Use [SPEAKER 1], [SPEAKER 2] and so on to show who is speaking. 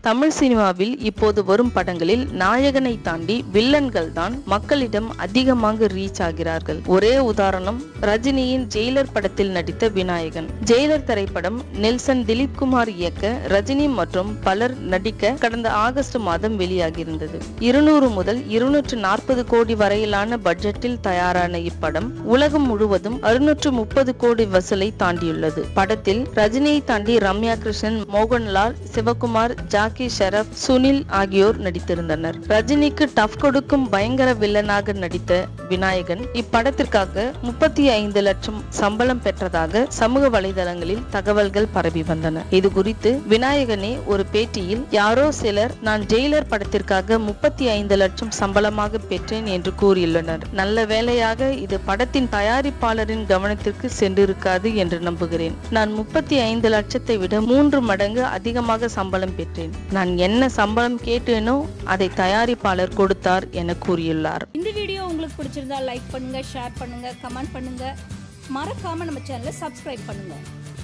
[SPEAKER 1] தமிழ் சினிமாவில் இப்போது வரும் படங்களில் நாயகனை தாண்டி வில்லன்கள் தான் மக்களிடம் அதிகமாக ரீச் ஆகிறார்கள் ஒரே உதாரணம் ரஜினியின் ஜெயிலர் படத்தில் நடித்த விநாயகன் ஜெயிலர் திரைப்படம் நெல்சன் திலீப் குமார் இயக்க ரஜினி மற்றும் பலர் நடிக்க கடந்த ஆகஸ்ட் மாதம் வெளியாகியிருந்தது இருநூறு முதல் இருநூற்று நாற்பது கோடி வரையிலான பட்ஜெட்டில் தயாரான இப்படம் உலகம் முழுவதும் அறுநூற்று முப்பது கோடி வசூலை தாண்டியுள்ளது படத்தில் ரஜினியை தாண்டி ரம்யா கிருஷ்ணன் மோகன்லால் சிவகுமார் ஜாக்கி ஷெரப் சுனில் ஆகியோர் நடித்திருந்தனர் ரஜினிக்கு டஃப் கொடுக்கும் பயங்கர வில்லனாக நடித்த விநாயகன் இப்படத்திற்காக முப்பத்தி ஐந்து லட்சம் சம்பளம் பெற்றதாக சமூக வலைதளங்களில் தகவல்கள் பரவி வந்தன இது குறித்து விநாயகனே ஒரு பேட்டியில் யாரோ சிலர் நான் ஜெயிலர் படத்திற்காக முப்பத்தி ஐந்து லட்சம் சம்பளமாக பெற்றேன் என்று கூறியுள்ளனர் நல்ல வேளையாக இது படத்தின் தயாரிப்பாளரின் கவனத்திற்கு சென்றிருக்காது என்று நம்புகிறேன் நான் முப்பத்தி ஐந்து லட்சத்தை விட மூன்று மடங்கு அதிகமாக சம்பளம் பெற்றேன் நான் என்ன சம்பளம் கேட்டேனோ அதை தயாரிப்பாளர் கொடுத்தார் என கூறியுள்ளார்
[SPEAKER 2] இந்த வீடியோ உங்களுக்கு பிடிச்சிருந்தா லைக் பண்ணுங்க ஷேர் பண்ணுங்க கமெண்ட் பண்ணுங்க மறக்காம நம்ம சேனலை சப்ஸ்கிரைப் பண்ணுங்க